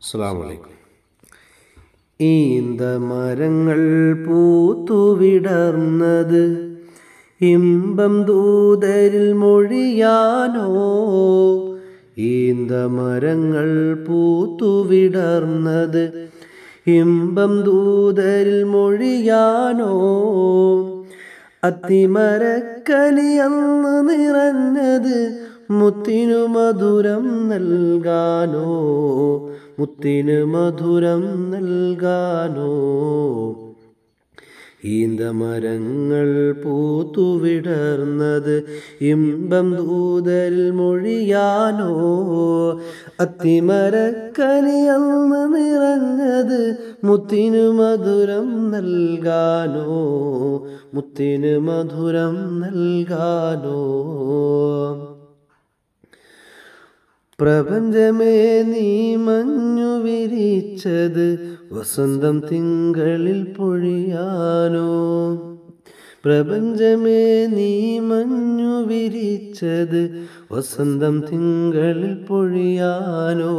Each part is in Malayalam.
അസ്സാം വലൈക്കും ഈന്ത മരങ്ങൾ പൂത്തുവിടർന്നത് ഇമ്പം ദൂതരിൽ മൊഴിയാനോ ഈന്ത മരങ്ങൾ പൂത്തുവിടർന്നത് ഇമ്പം ദൂതരിൽ മൊഴിയാനോ അത്തിമരക്കനിയന്ന് നിറഞ്ഞത് മുത്തിനു മധുരം നൽകാനോ മുത്തിനു മധുരം നൽകാനോ ഈന്തമരങ്ങൾ പൂത്തുവിടർന്നത് ഇമ്പം ദൂതരിൽ മൊഴിയാനോ അത്തിമരക്കനിയന്ന് നിറഞ്ഞത് മുത്തിനു മധുരം നൽകാനോ മുത്തിനു മധുരം നൽകാനോ പ്രപഞ്ചമേ നീ മഞ്ഞു വിരിച്ചത് വസന്തം തിങ്കളിൽ പൊഴിയാനോ പ്രപഞ്ചമേ നീ മഞ്ഞു വിരിച്ചത് വസന്തം തിങ്കളിൽ പൊഴിയാനോ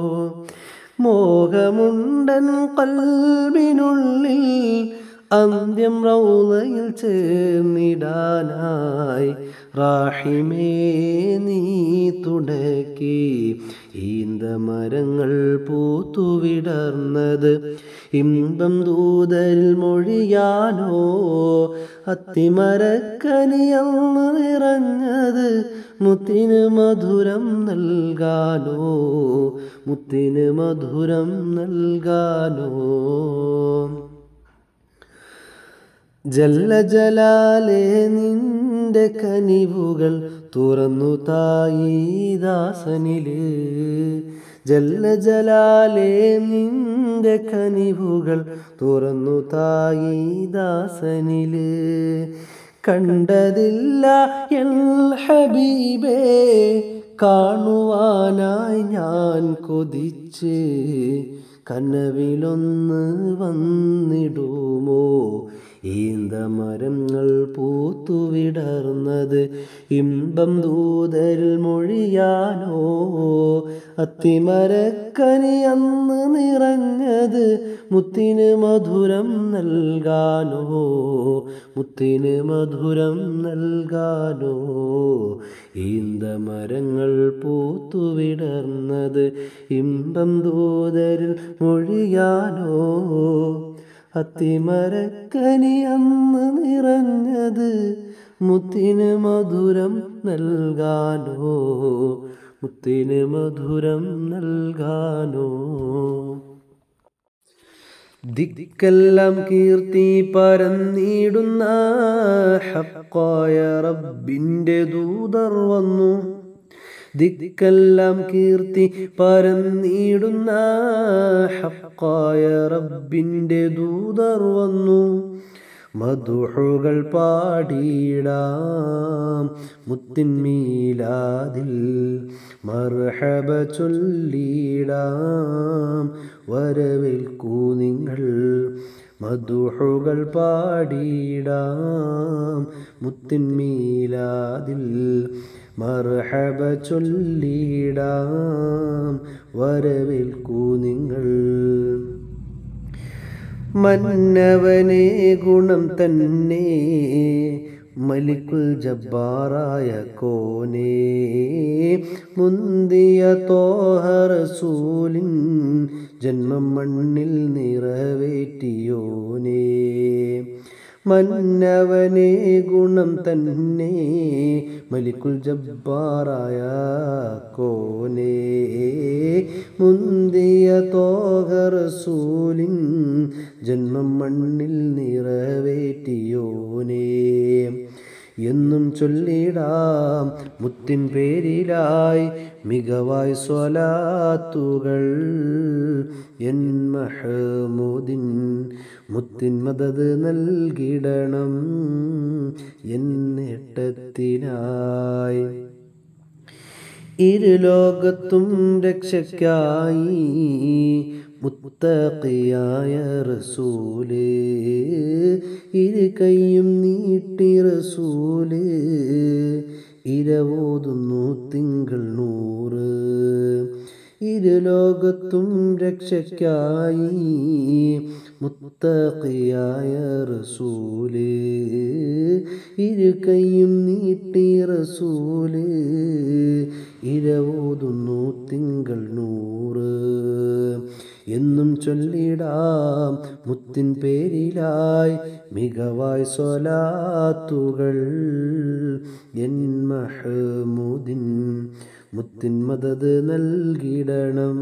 മോഹമുണ്ടൻ കൽവിനുള്ളിൽ അന്ത്യം റൗലയിൽ ചേർന്നിടാനായി റാഹിമേ നീ തുടക്കി ഈന്തമരങ്ങൾ പൂത്തുവിടർന്നത് ഇമ്പം ദൂതരിൽ മൊഴിയാനോ അത്തിമരക്കനിയന്ന് നിറഞ്ഞത് മുത്തിന് മധുരം നൽകാനോ മുത്തിന് മധുരം നൽകാനോ ജല്ല ജലാലേ നിന്റെ കനിവുകൾ തുറന്നു തായി ദാസനില് ജല്ല ജലാലേ നിന്റെ കനിവുകൾ തുറന്നു തായി ദാസനില് കണ്ടതില്ല എൽ ഹബീബേ കാണുവാനായി ഞാൻ കൊതിച്ച് കനവിലൊന്ന് വന്നിടുമോ ഈന്തമരങ്ങൾ പൂത്തുവിടർന്നത് ഇമ്പം ദൂതരിൽ മൊഴിയാനോ അത്തിമരക്കനി അന്ന് നിറഞ്ഞത് മുത്തിന് മധുരം നൽകാനോ മുത്തിന് മധുരം നൽകാനോ ഈന്തമരങ്ങൾ പൂത്തുവിടർന്നത് ഇമ്പം ദൂതരിൽ മൊഴിയാനോ അത്തിമരക്കനി അന്ന് നിറഞ്ഞത് മുത്തിന് മധുരം നൽകാനോ മുത്തിന് മധുരം നൽകാനോ ദിക്കെല്ലാം കീർത്തി പരന്നിടുന്ന ഹക്കായ റബ്ബിൻ്റെ ദൂതർ വന്നു ദിക്കെല്ലാം കീർത്തി പരന്നിടുന്ന ഹക്കായ റബ്ബിൻ്റെ ദൂതർ വന്നു മധുഹുകൾ പാടിയിടാം മുത്തിന്മീലാതിൽ മർഹബ ചൊല്ലിടാം വരവേൽക്കൂ നിങ്ങൾ മധുഹുകൾ പാടിയിടാം മുത്തിന്മീലാതിൽ മർഹബ ചൊല്ലിടാം വരവേൽക്കൂ നിങ്ങൾ മന്നവനെ ഗുണം തന്നെ മലിക്കുൽ ജബ്ബാറായ കോനേ മുന്തിയ തോഹറസൂലിൻ ജന്മം മണ്ണിൽ നിറവേറ്റിയോനേ മന്നവനെ ഗുണം തന്നെ മലിക്കുൽ ജബ്ബാറായ കോനേ മുന്തിയ തോഹറസൂലിൻ ജന്മം മണ്ണിൽ നിറവേറ്റിയോനേ എന്നും ചൊല്ലിടാം മുത്തിൻ പേരിലായി മികവായി സ്വലാത്തുകൾ എൻ മഹമൂദിൻ മുത്തിൻ മദത് നൽകിടണം എന്നേട്ടത്തിനായി ഇരുലോകത്തും രക്ഷയ്ക്കായി മുത്തഖിയായ റസൂല് ഇരു കൈയും നീട്ടി റസൂല് ഇരവോതുന്നു തിങ്കൾ നൂറ് ഇരുലോകത്തും രക്ഷയ്ക്കായി മുത്തഖിയായ റസൂല് ഇരു കൈയും നീട്ടി റസൂല് ഇരവോതുന്നു തിങ്കൾ നൂറ് എന്നും ചൊല്ലിടാം മുത്തിൻ പേരിലായി മികവായി സ്വലാത്തുകൾ എൻ മഹമൂദിൻ മുത്തിൻ മദത് നൽകിടണം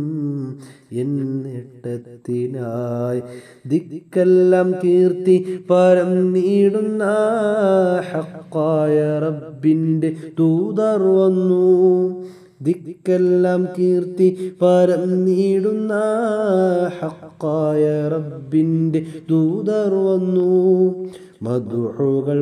എന്നിട്ടത്തിനായി ദിക്കെല്ലാം കീർത്തി പരം നീടുന്ന ഹക്കായ റബ്ബിൻ്റെ തൂതർ വന്നു ദിക്കെല്ലാം കീർത്തി പരം നീടുന്ന ഹക്കായ റബ്ബിൻ്റെ ദൂതർ വന്നു മധുഹുകൾ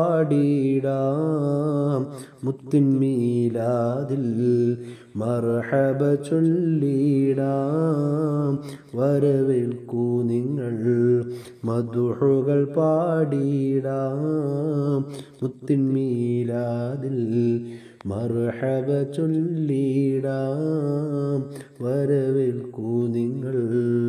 പാടിടാം മുത്തിൻ മീലാതിൽ മർഹബ ചൊല്ലിടാം വരവേൽക്കൂ നിങ്ങൾ മധുഹുകൾ പാടിടാം മുത്തിൻ മീലാതിൽ മർഹബ ചൊല്ലിടാം വരവേൽക്കൂ നിങ്ങൾ